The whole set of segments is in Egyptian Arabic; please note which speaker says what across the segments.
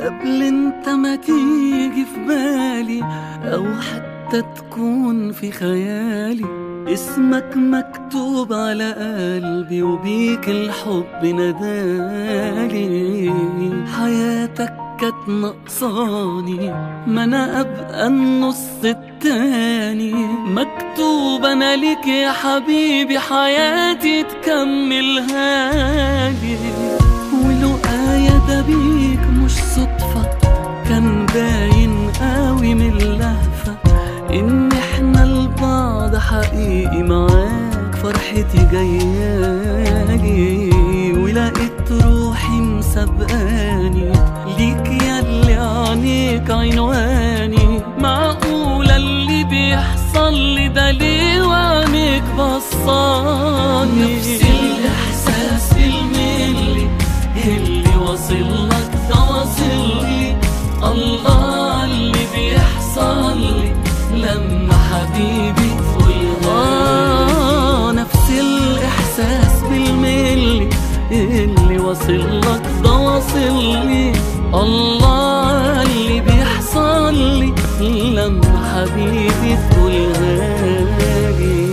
Speaker 1: قبل انت ما تيجي في بالي او حتى تكون في خيالي اسمك مكتوب على قلبي وبيك الحب نادالي حياتك كانت نقصاني ما انا ابقى النص التاني مكتوب انا ليك يا حبيبي حياتي تكملها لي ولقايا ده بيك مش صدفة كان باين قوي من اللهفة ان احنا لبعض حقيقي معاك فرحتي جايالي ولقيت روحي مسابقاني ليك ياللي عينيك عنواني معقولة اللي بيحصل لي ده ليه وعينيك بصاني نفس الإحساس الملي اللي واصل لك ده واصل لي الله اللي بيحصل لي لما حبيبي تقول نفس الإحساس بالملي اللي واصل لك ده واصل لي الله اللي بيحصل لي لما حبيبي تقولها لي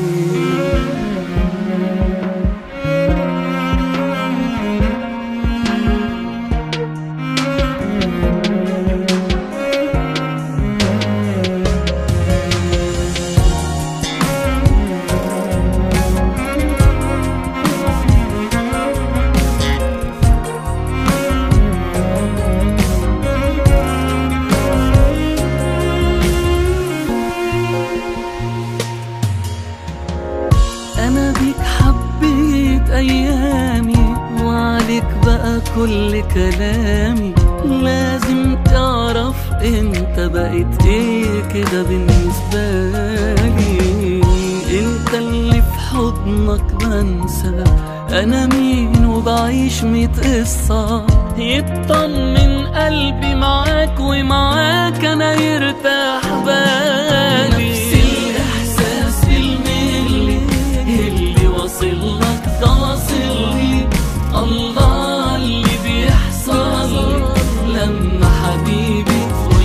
Speaker 1: انا بيك حبيت ايامي وعليك بقى كل كلامي لازم تعرف انت بقيت ايه كده بالنسبة لي انت اللي في حضنك بنسى انا مين وبعيش ميت قصة يطمن قلبي معاك ومعاك انا يرتاح بالي نفس الاحساس الملي اللي واصل لك ده واصل لي الله اللي بيحصل لما حبيبي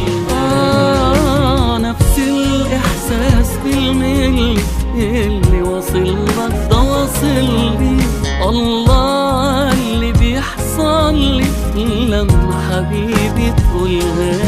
Speaker 1: آه نفس الإحساس بالملي اللي واصل لك ده واصل لي الله اللي بيحصل لي لما حبيبي تقولها